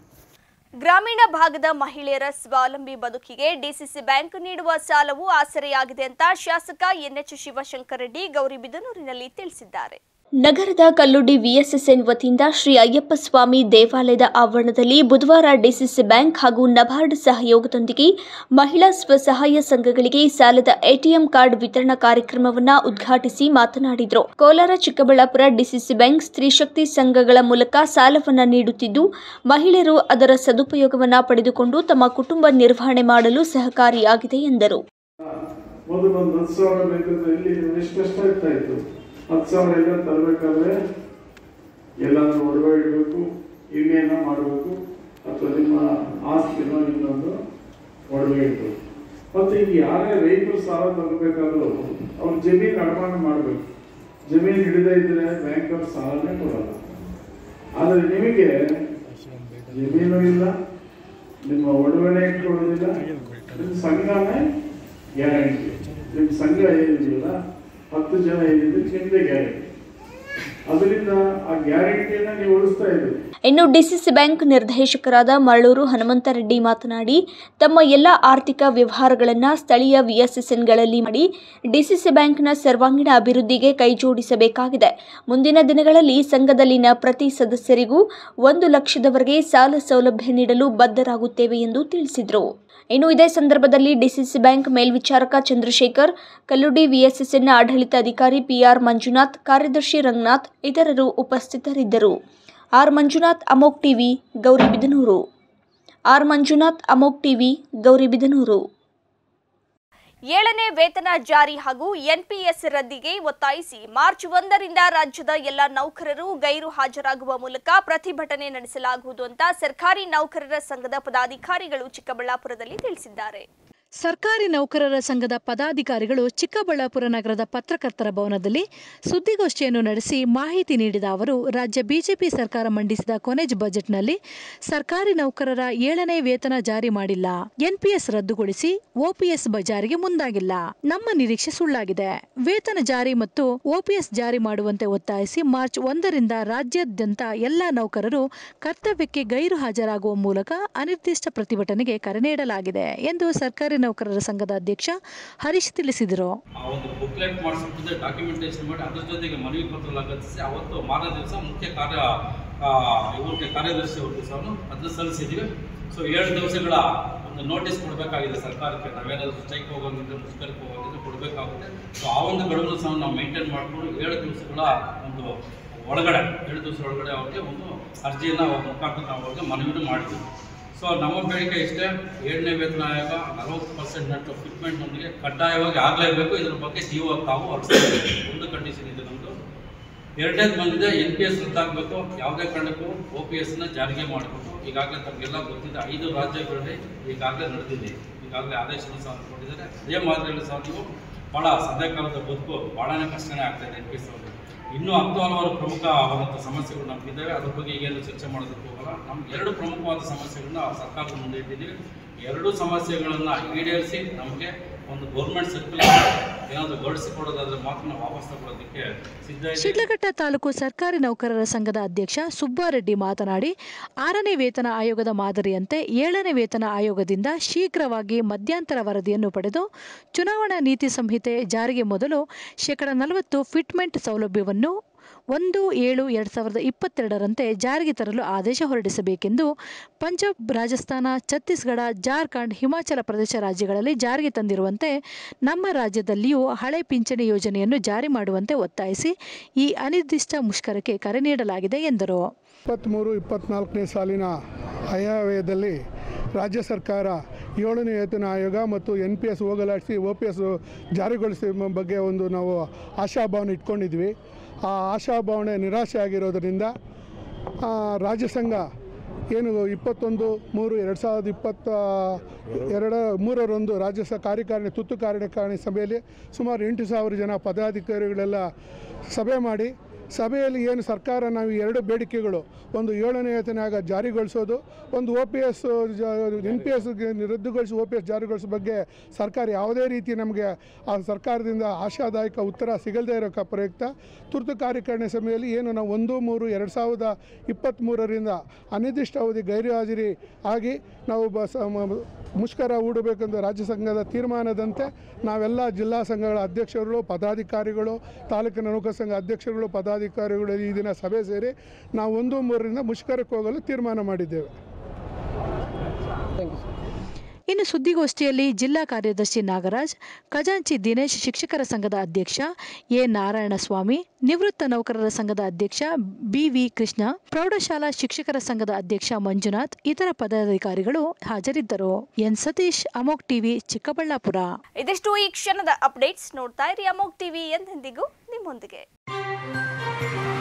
ಗ್ರಾಮೀಣ ಭಾಗದ ಮಹಿಳೆಯರ ಸ್ವಾವಲಂಬಿ ಬದುಕಿಗೆ ಡಿಸಿಸಿ ಬ್ಯಾಂಕ್ ನೀಡುವ ಸಾಲವು ಆಸರೆಯಾಗಿದೆ ಅಂತ ಶಾಸಕ ಎನ್ಎಚ್ ಶಿವಶಂಕರ ರೆಡ್ಡಿ ಗೌರಿಬಿದನೂರಿನಲ್ಲಿ ತಿಳಿಸಿದ್ದಾರೆ ನಗರದ ಕಲ್ಲುಡಿ ವಿಎಸ್ಎಸ್ಎನ್ ವತಿಯಿಂದ ಶ್ರೀ ಅಯ್ಯಪ್ಪ ಸ್ವಾಮಿ ದೇವಾಲಯದ ಆವರಣದಲ್ಲಿ ಬುಧವಾರ ಡಿಸಿಸಿ ಬ್ಯಾಂಕ್ ಹಾಗೂ ನಬಾರ್ಡ್ ಸಹಯೋಗದೊಂದಿಗೆ ಮಹಿಳಾ ಸ್ವಸಹಾಯ ಸಂಘಗಳಿಗೆ ಸಾಲದ ಎಟಿಎಂ ಕಾರ್ಡ್ ವಿತರಣಾ ಕಾರ್ಯಕ್ರಮವನ್ನು ಉದ್ಘಾಟಿಸಿ ಮಾತನಾಡಿದರು ಕೋಲಾರ ಚಿಕ್ಕಬಳ್ಳಾಪುರ ಡಿಸಿಸಿ ಬ್ಯಾಂಕ್ ಸ್ತ್ರೀಶಕ್ತಿ ಸಂಘಗಳ ಮೂಲಕ ಸಾಲವನ್ನು ನೀಡುತ್ತಿದ್ದು ಮಹಿಳೆಯರು ಅದರ ಸದುಪಯೋಗವನ್ನು ಪಡೆದುಕೊಂಡು ತಮ್ಮ ಕುಟುಂಬ ನಿರ್ವಹಣೆ ಮಾಡಲು ಸಹಕಾರಿಯಾಗಿದೆ ಎಂದರು ಮೊದಲು ಒಂದು ಹತ್ತು ಸಾವಿರ ಬೇಕಂದ್ರೆ ಇಲ್ಲಿ ಎಷ್ಟು ಕಷ್ಟ ಆಗ್ತಾ ಇತ್ತು ಹತ್ತು ಸಾವಿರ ಎಲ್ಲ ತರಬೇಕಾದ್ರೆ ಎಲ್ಲಾದ್ರೂ ಒಡವೆ ಇಡಬೇಕು ಇನ್ನೇನೋ ಮಾಡಬೇಕು ಅಥವಾ ನಿಮ್ಮ ಆಸ್ತಿನೋ ಇನ್ನೊಂದು ಒಡವೆ ಇಡಬೇಕು ಮತ್ತು ಈಗ ಯಾರೇ ರೈತರು ಸಾಲ ತಗೋಬೇಕಾದ್ರೂ ಅವ್ರು ಜಮೀನು ಅಡಮಾನ ಮಾಡಬೇಕು ಜಮೀನು ಹಿಡಿದೇ ಇದ್ರೆ ಬ್ಯಾಂಕ್ ಅವ್ರು ಸಾಲನೇ ಕೊಡಲ್ಲ ಆದರೆ ನಿಮಗೆ ಜಮೀನು ಇಲ್ಲ ನಿಮ್ಮ ಒಡವೆನೇ ಇಟ್ಕೊಳ್ಳೋದಿಲ್ಲ ನಿಮ್ಮ ಸಂಘನೇ ಗ್ಯಾರಂಟಿ ನಿಮ್ಮ ಸಂಘ ಏನಿದೆಯಲ್ಲ ಹತ್ತು ಜನ ಏನಿದೆ ನಿಮ್ಮದೇ ಗ್ಯಾರಂಟಿ ಅದರಿಂದ ಆ ಗ್ಯಾರಂಟಿಯನ್ನ ನೀವು ಉಳಿಸ್ತಾ ಇದ್ದೀರಿ ಇನ್ನು ಡಿಸಿಸಿ ಬ್ಯಾಂಕ್ ನಿರ್ದೇಶಕರಾದ ಮರಳೂರು ಹನುಮಂತರೆಡ್ಡಿ ಮಾತನಾಡಿ ತಮ್ಮ ಎಲ್ಲ ಆರ್ಥಿಕ ವ್ಯವಹಾರಗಳನ್ನು ಸ್ಥಳೀಯ ವಿಎಸ್ಎಸ್ಎನ್ಗಳಲ್ಲಿ ಮಾಡಿ ಡಿಸಿಸಿ ಬ್ಯಾಂಕ್ನ ಸರ್ವಾಂಗೀಣ ಅಭಿವೃದ್ಧಿಗೆ ಕೈಜೋಡಿಸಬೇಕಾಗಿದೆ ಮುಂದಿನ ದಿನಗಳಲ್ಲಿ ಸಂಘದಲ್ಲಿನ ಪ್ರತಿ ಸದಸ್ಯರಿಗೂ ಒಂದು ಲಕ್ಷದವರೆಗೆ ಸಾಲ ಸೌಲಭ್ಯ ನೀಡಲು ಬದ್ಧರಾಗುತ್ತೇವೆ ಎಂದು ತಿಳಿಸಿದರು ಇನ್ನು ಇದೇ ಸಂದರ್ಭದಲ್ಲಿ ಡಿಸಿಸಿ ಬ್ಯಾಂಕ್ ಮೇಲ್ವಿಚಾರಕ ಚಂದ್ರಶೇಖರ್ ಕಲ್ಲುಡಿ ವಿಎಸ್ಎಸ್ಎನ್ ಆಡಳಿತಾಧಿಕಾರಿ ಪಿಆರ್ ಮಂಜುನಾಥ್ ಕಾರ್ಯದರ್ಶಿ ರಂಗನಾಥ್ ಇತರರು ಉಪಸ್ಥಿತರಿದ್ದರು ಆರ್ ಮಂಜುನಾಥ್ ಅಮೋಕ್ ಟಿವಿ ಗೌರಿಬಿದನೂರು ಆರ್ ಮಂಜುನಾಥ್ ಅಮೋಕ್ ಟಿವಿ ಗೌರಿಬಿದನೂರು ಏಳನೇ ವೇತನ ಜಾರಿ ಹಾಗೂ ಎನ್ಪಿಎಸ್ ರದ್ದಿಗೆ ಒತ್ತಾಯಿಸಿ ಮಾರ್ಚ್ ಒಂದರಿಂದ ರಾಜ್ಯದ ಎಲ್ಲ ನೌಕರರು ಗೈರು ಹಾಜರಾಗುವ ಮೂಲಕ ಪ್ರತಿಭಟನೆ ನಡೆಸಲಾಗುವುದು ಅಂತ ಸರ್ಕಾರಿ ನೌಕರರ ಸಂಘದ ಪದಾಧಿಕಾರಿಗಳು ಚಿಕ್ಕಬಳ್ಳಾಪುರದಲ್ಲಿ ತಿಳಿಸಿದ್ದಾರೆ ಸರ್ಕಾರಿ ನೌಕರರ ಸಂಘದ ಪದಾಧಿಕಾರಿಗಳು ಚಿಕ್ಕಬಳ್ಳಾಪುರ ನಗರದ ಪತ್ರಕರ್ತರ ಭವನದಲ್ಲಿ ಸುದ್ದಿಗೋಷ್ಠಿಯನ್ನು ನಡೆಸಿ ಮಾಹಿತಿ ನೀಡಿದ ಅವರು ರಾಜ್ಯ ಬಿಜೆಪಿ ಸರ್ಕಾರ ಮಂಡಿಸಿದ ಕೊನೆಜ್ ಬಜೆಟ್ನಲ್ಲಿ ಸರ್ಕಾರಿ ನೌಕರರ ಏಳನೇ ವೇತನ ಜಾರಿ ಮಾಡಿಲ್ಲ ಎನ್ಪಿಎಸ್ ರದ್ದುಗೊಳಿಸಿ ಓಪಿಎಸ್ ಜಾರಿಗೆ ಮುಂದಾಗಿಲ್ಲ ನಮ್ಮ ನಿರೀಕ್ಷೆ ಸುಳ್ಳಾಗಿದೆ ವೇತನ ಜಾರಿ ಮತ್ತು ಓಪಿಎಸ್ ಜಾರಿ ಮಾಡುವಂತೆ ಒತ್ತಾಯಿಸಿ ಮಾರ್ಚ್ ಒಂದರಿಂದ ರಾಜ್ಯಾದ್ಯಂತ ಎಲ್ಲಾ ನೌಕರರು ಕರ್ತವ್ಯಕ್ಕೆ ಗೈರು ಹಾಜರಾಗುವ ಮೂಲಕ ಅನಿರ್ದಿಷ್ಟ ಪ್ರತಿಭಟನೆಗೆ ಕರೆ ನೀಡಲಾಗಿದೆ ಎಂದು ಸರ್ಕಾರಿ ನೌಕರರ ಸಂಘದ ಅಧ್ಯಕ್ಷ ಹರೀಶ್ ತಿಳಿಸಿದರು ಆ ಒಂದು ಬುಕ್ಲೆಟ್ ಮಾಡಿಸ್ಬಿಟ್ಟು ಡಾಕ್ಯುಮೆಂಟೇಶನ್ ಮಾಡಿ ಅದ್ರ ಜೊತೆಗೆ ಮನವಿ ಪತ್ರ ಲಗತ್ತಿಸಿ ಅವತ್ತು ಮಾರನೇ ದಿವಸ ಮುಖ್ಯ ಕಾರ್ಯ ಆ, ಇವ್ರಿಗೆ ಕಾರ್ಯದರ್ಶಿ ಅವ್ರಿಗೆ ಸಹ ಅದನ್ನ ಸಲ್ಲಿಸಿದ್ದೀವಿ ಸೊ ಏಳು ದಿವಸಗಳ ಒಂದು ನೋಟಿಸ್ ಕೊಡಬೇಕಾಗಿದೆ ಸರ್ಕಾರಕ್ಕೆ ನಾವೇನಾದರೂ ಸ್ಟ್ರೈಕ್ ಹೋಗೋಂಗಿದ್ರೆ ಮುಷ್ಕರಕ್ಕೆ ಹೋಗೋಂಗಿದ್ರೆ ಕೊಡಬೇಕಾಗುತ್ತೆ ಸೊ ಆ ಒಂದು ಗಡುವನ್ನು ಸಹ ನಾವು ಮೇಂಟೈನ್ ಮಾಡಿಕೊಂಡು ಏಳು ದಿವಸಗಳ ಒಂದು ಒಳಗಡೆ ಏಳು ದಿವಸ ಒಳಗಡೆ ಅವ್ರಿಗೆ ಒಂದು ಅರ್ಜಿಯನ್ನು ಅವ್ರ ಮುಖಾಂತರ ನಾವು ಅವ್ರಿಗೆ ಮನವಿನೂ ಮಾಡಿದ್ವಿ ಸೊ ನಮ್ಮ ಬೇಡಿಕೆ ಇಷ್ಟೇ ಏಳನೇ ವೇತನ ಆಯೋಗ ನಲವತ್ತು ಪರ್ಸೆಂಟ್ ನಟ್ಟು ಫಿಟ್ಮೆಂಟ್ನೊಂದಿಗೆ ಕಡ್ಡಾಯವಾಗಿ ಆಗಲೇಬೇಕು ಇದ್ರ ಬಗ್ಗೆ ಜೀವ ತಾವು ಹೊರಡಿಸಬೇಕು ಒಂದು ಕಂಡೀಷನ್ ಇದೆ ನಮ್ಮದು ಎರಡನೇದು ಬಂದಿದೆ ಎನ್ ಪಿ ಎಸ್ ರದ್ದಾಗಬೇಕು ಯಾವುದೇ ಕಾರಣಕ್ಕೂ ಒ ಪಿ ಎಸ್ನ ಜಾರಿಗೆ ಮಾಡಬೇಕು ಈಗಾಗಲೇ ತಮಗೆಲ್ಲ ಗೊತ್ತಿದೆ ಐದು ರಾಜ್ಯಗಳಲ್ಲಿ ಈಗಾಗಲೇ ನಡೆದಿದೆ ಈಗಾಗಲೇ ಆದೇಶವನ್ನು ಸಹ ಕೊಟ್ಟಿದ್ದಾರೆ ಅದೇ ಮಾದರಿಯಲ್ಲಿ ಸಹ ನೀವು ಭಾಳ ಸದ್ಯಕಾಲದ ಬದುಕು ಭಾಳನೇ ಕಷ್ಟನೇ ಆಗ್ತಾ ಇದೆ ಎನ್ ಪಿ ಎಸ್ ಅವರಿಗೆ ಇನ್ನೂ ಹತ್ತು ಹಲವಾರು ಪ್ರಮುಖವಾದಂಥ ಸಮಸ್ಯೆಗಳು ನಮಗಿದ್ದಾವೆ ಅದ್ರ ಬಗ್ಗೆ ಈಗೇನು ಚರ್ಚೆ ಮಾಡೋದಕ್ಕೆ ಹೋಗಲ್ಲ ನಮ್ಗೆ ಎರಡು ಪ್ರಮುಖವಾದ ಸಮಸ್ಯೆಗಳನ್ನ ಸರ್ಕಾರದ ಮುಂದೆ ಇಟ್ಟಿದ್ದೀವಿ ಎರಡೂ ಸಮಸ್ಯೆಗಳನ್ನು ಈಡೇರಿಸಿ ನಮಗೆ ಒಂದು ಗೌರ್ಮೆಂಟ್ ಸರ್ಕಲ್ ಏನಾದರೂ ಹೊರಡಿಸಿ ಕೊಡೋದಾದ್ರೆ ಮಾತ್ರ ನಾವು ವಾಪಸ್ ತಗೊಳ್ಳೋದಕ್ಕೆ ಸಿದ್ಧ ಇದ್ದೀವಿ. ಶಿಡ್ಲಘಟ್ಟ ತಾಲೂಕು ಸರ್ಕಾರಿ ನೌಕರರ ಸಂಘದ ಅಧ್ಯಕ್ಷ ಸುಬ್ಬಾರೆಡ್ಡಿ ಮಾತನಾಡಿ ಆರನೇ ವೇತನ ಆಯೋಗದ ಮಾದರಿಯಂತೆ ಏಳನೇ ವೇತನ ಆಯೋಗದಿಂದ ಶೀಘ್ರವಾಗಿ ಮಧ್ಯಂತರ ವರದಿಯನ್ನು ಪಡೆದು ಚುನಾವಣಾ ನೀತಿ ಸಂಹಿತೆ ಜಾರಿಗೆ ಮೊದಲು ಶೇಕಡ ನಲವತ್ತು ಫಿಟ್ಮೆಂಟ್ ಸೌಲಭ್ಯವನ್ನು ಒಂದು ಏಳು ಎರಡು ಸಾವಿರದ ಇಪ್ಪತ್ತೆರಡರಂತೆ ಜಾರಿಗೆ ತರಲು ಆದೇಶ ಹೊರಡಿಸಬೇಕೆಂದು ಪಂಜಾಬ್ ರಾಜಸ್ಥಾನ ಛತ್ತೀಸ್ಗಢ ಜಾರ್ಖಂಡ್ ಹಿಮಾಚಲ ಪ್ರದೇಶ ರಾಜ್ಯಗಳಲ್ಲಿ ಜಾರಿಗೆ ತಂದಿರುವಂತೆ ನಮ್ಮ ರಾಜ್ಯದಲ್ಲಿಯೂ ಹಳೆ ಪಿಂಚಣಿ ಯೋಜನೆಯನ್ನು ಜಾರಿ ಮಾಡುವಂತೆ ಒತ್ತಾಯಿಸಿ ಈ ಅನಿರ್ದಿಷ್ಟ ಮುಷ್ಕರಕ್ಕೆ ಕರೆ ನೀಡಲಾಗಿದೆ ಎಂದರು ಇಪ್ಪತ್ತ್ಮೂರು ಇಪ್ಪತ್ತ್ನಾಲ್ಕನೇ ಸಾಲಿನ ಆಯವ್ಯಯದಲ್ಲಿ ರಾಜ್ಯ ಸರ್ಕಾರ ಏಳನೇ ವೇತನ ಆಯೋಗ ಮತ್ತು ಎನ್ ಪಿ ಎಸ್ ಹೋಗಲಾಡಿಸಿ ಒ ಪಿ ಎಸ್ ಜಾರಿಗೊಳಿಸಿ ಬಗ್ಗೆ ಒಂದು ನಾವು ಆಶಾಭಾವನೆ ಇಟ್ಕೊಂಡಿದ್ವಿ ಆ ಆಶಾಭಾವನೆ ನಿರಾಶೆ ಆಗಿರೋದರಿಂದ ಆ, ರಾಜ್ಯ ಸಂಘ ಏನು ಇಪ್ಪತ್ತೊಂದು ಮೂರು ಎರಡು ಸಾವಿರದ ಇಪ್ಪತ್ತ ಎರಡ ಮೂರರಂದು ರಾಜ್ಯ ಸ ಕಾರ್ಯಕಾರಿಣಿ ತುರ್ತು ಕಾರ್ಯಕಾರಿಣಿ ಸಭೆಯಲ್ಲಿ ಸುಮಾರು ಎಂಟು ಸಾವಿರ ಜನ ಪದಾಧಿಕಾರಿಗಳೆಲ್ಲ ಸಭೆ ಮಾಡಿ ಸಭೆಯಲ್ಲಿ ಏನು ಸರ್ಕಾರ ನಾವು ಎರಡು ಬೇಡಿಕೆಗಳು ಒಂದು ಏಳನೇ ವೇತನ ಆಯೋಗ ಜಾರಿಗೊಳಿಸೋದು ಒಂದು O P S N P S ರದ್ದುಗೊಳಿಸಿ ಒ ಪಿ ಎಸ್ ಜಾರಿಗೊಳಿಸೋ ಬಗ್ಗೆ ಸರ್ಕಾರ ಯಾವುದೇ ರೀತಿ ನಮಗೆ ಆ ಸರ್ಕಾರದಿಂದ ಆಶಾದಾಯಕ ಉತ್ತರ ಸಿಗದೇ ಇರೋ ಕ- ಪ್ರಯುಕ್ತ ತುರ್ತು ಕಾರ್ಯಕಾರಿಣಿ ಸಭೆಯಲ್ಲಿ ಏನು ನಾವು ಒಂದು ಮೂರು ಎರಡು ಸಾವಿರದ ಇಪ್ಪತ್ತ್ಮೂರರಿಂದ ಅನಿರ್ದಿಷ್ಟ ಅವಧಿ ಗೈರು ಹಾಜರಿ ಆಗಿ ನಾವು ಬ ಸ- ಮ- ಮುಷ್ಕರ ಹೂಡಬೇಕೆಂದು ರಾಜ್ಯ ಸಂಘದ ತೀರ್ಮಾನದಂತೆ ನಾವೆಲ್ಲ ಜಿಲ್ಲಾ ಸಂಘಗಳ ಅಧ್ಯಕ್ಷರುಗಳು ಪದಾಧಿಕಾರಿಗಳು ತಾಲೂಕಿನ ನೌಕರ ಸಂಘ ಅಧ್ಯಕ್ಷರುಗಳು ಪದಾಧಿಕಾರಿಗಳು ಈ ದಿನ ಸಭೆ ಸೇರಿ ನಾವು ಒಂದು ಮೂರರಿಂದ ಮುಷ್ಕರಕ್ಕೆ ಹೋಗಲು ತೀರ್ಮಾನ ಮಾಡಿದ್ದೇವೆ ಇನ್ನು ಸುದ್ದಿಗೋಷ್ಠಿಯಲ್ಲಿ ಜಿಲ್ಲಾ ಕಾರ್ಯದರ್ಶಿ ನಾಗರಾಜ್ ಖಜಾಂಚಿ ದಿನೇಶ್ ಶಿಕ್ಷಕರ ಸಂಘದ ಅಧ್ಯಕ್ಷ ಎ ನಾರಾಯಣಸ್ವಾಮಿ ನಿವೃತ್ತ ನೌಕರರ ಸಂಘದ ಅಧ್ಯಕ್ಷ ಬಿವಿ ಕೃಷ್ಣ ಪ್ರೌಢಶಾಲಾ ಶಿಕ್ಷಕರ ಸಂಘದ ಅಧ್ಯಕ್ಷ ಮಂಜುನಾಥ್ ಇತರ ಪದಾಧಿಕಾರಿಗಳು ಹಾಜರಿದ್ದರು ಎನ್ ಸತೀಶ್ ಅಮೋಕ್ ಟಿವಿ ಚಿಕ್ಕಬಳ್ಳಾಪುರ ಇದಿಷ್ಟು ಈ ಕ್ಷಣದ ಅಪ್ಡೇಟ್ಸ್ ನೋಡ್ತಾ ಇರಿ ಅಮೋಕ್ ಟಿವಿ ಎಂದೆಂದಿಗೂ ನಿಮ್ಮೊಂದಿಗೆ